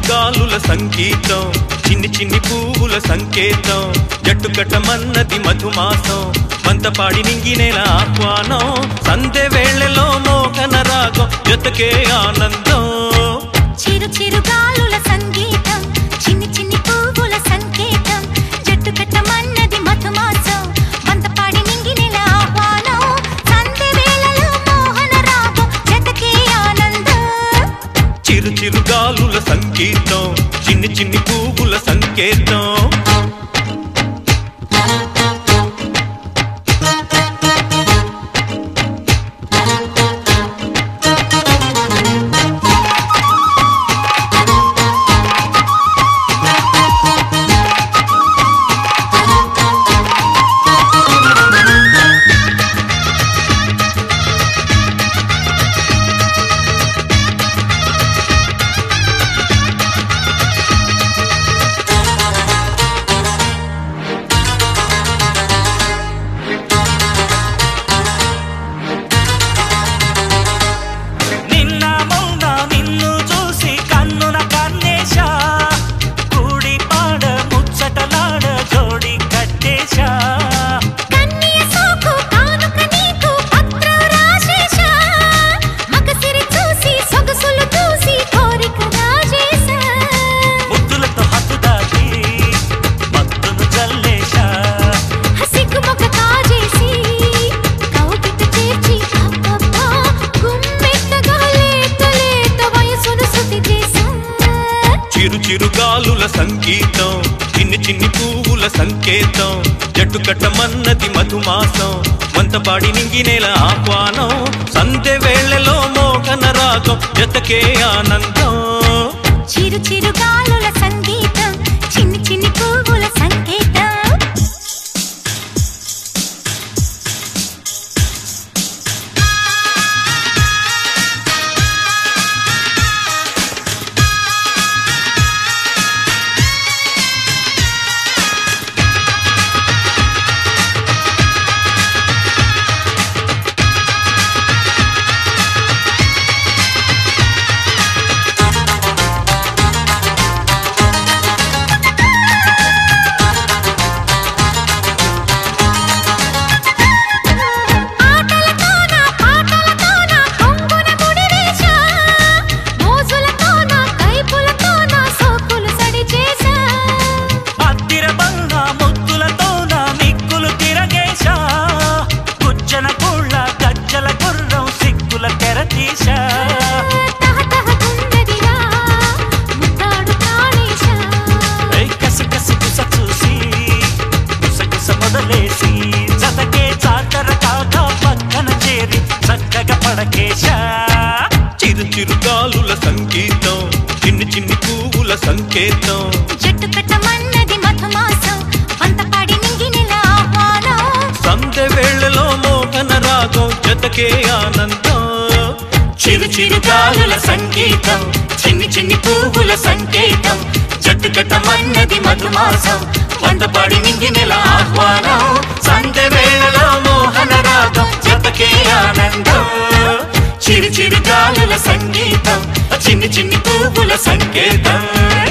చిరుగాలుల సంగీతం చిన్ని చిన్ని పువ్వుల సంకేతం జట్టు కట్టమన్నది మధుమాసం మంతపాడి నింగినేల ఆహ్వానం సందె వేళలో మోహన రాగం జతకే ఆనందం చిరు చిరు గాలుల సంగీతం చిన్ని చిన్ని పువ్వుల సంకేతం జట్టు కట్టమన్నది మధుమాసం వంతపాడి నింగినెల ఆహ్వానం సంధ్య వేళలో మోహన రాగం జతకే ఆనందం చిరు చిరుగాలుల సంగీతం చిన్ని చిన్ని పువ్వుల సంకేతం నిన్న మొన్న నిన్ను చూసి కన్నున కన్నేశా కూడి పాడ ముచ్చటలాడ జోడి కట్టేశా కన్య సోకు కానుక నీకు పత్రం రాసేశా మగసిరి చూసి సొగసులు చూసి కోరిక రాజేశా ముద్దులతో హద్దు దాటి మత్తును చల్లేశా హసిగ్గు మొగ్గ కాజేసి కౌగిట చేర్చి అబ్బబ్బా గుమ్మెత్తగా లేత లేత వయసును శృతి చేశా చిరు చిరుగాలుల సంగీతం చిన్ని చిన్ని పువ్వుల సంకేతం జట్టు కట్టమన్నది మధుమాసం వంతపాడి నింగినేల ఆహ్వానం సంధ్య వేళలో మోహన రాగం జతకే ఆనందం చిరు చిరు గాలుల సంగీతం చిన్ని చిన్ని పువ్వుల సంకేతం ఆటలతోన పాటలతోన కొంగున ముడివేశా మోజులతోన కైపులతోన సోకులు సడి చేశా అత్తిర బంగ ముద్దులతోన మిక్కులు తిరగేశా కుచ్చన కుళ్ళ గజ్జల గుర్రం సిక్కుల తెరతీశా తహతహకున్నదిగా ముద్దాడు ప్రాణేశా ఏయ్ కసి కసి కుస చూసి కుసగుస మొదలేసి జతకే చాకర కాక పక్కన చేరి చక్కగా పడకేశా చిరు చిరుగాలుల సంగీతం చిన్ని చిన్ని పువ్వుల సంకేతం జట్టు కట్టమన్నది మధుమాసం వంతపాడి నింగినెల ఆహ్వానం సంధ్య వేళలో మోహన రాగం జతకే ఆనందం చిరు చిరు గాలుల సంగీతం చిన్ని చిన్ని పువ్వుల సంకేతం జట్టు కట్టమన్నది మధుమాసం వందపడి నింగినెల ఆహ్వానం సంధ్య వేళలో మోహన రాగం జతకే ఆనందం చిరు చిరు గాలుల సంగీతం చిన్ని చిన్ని పువ్వుల సంకేతం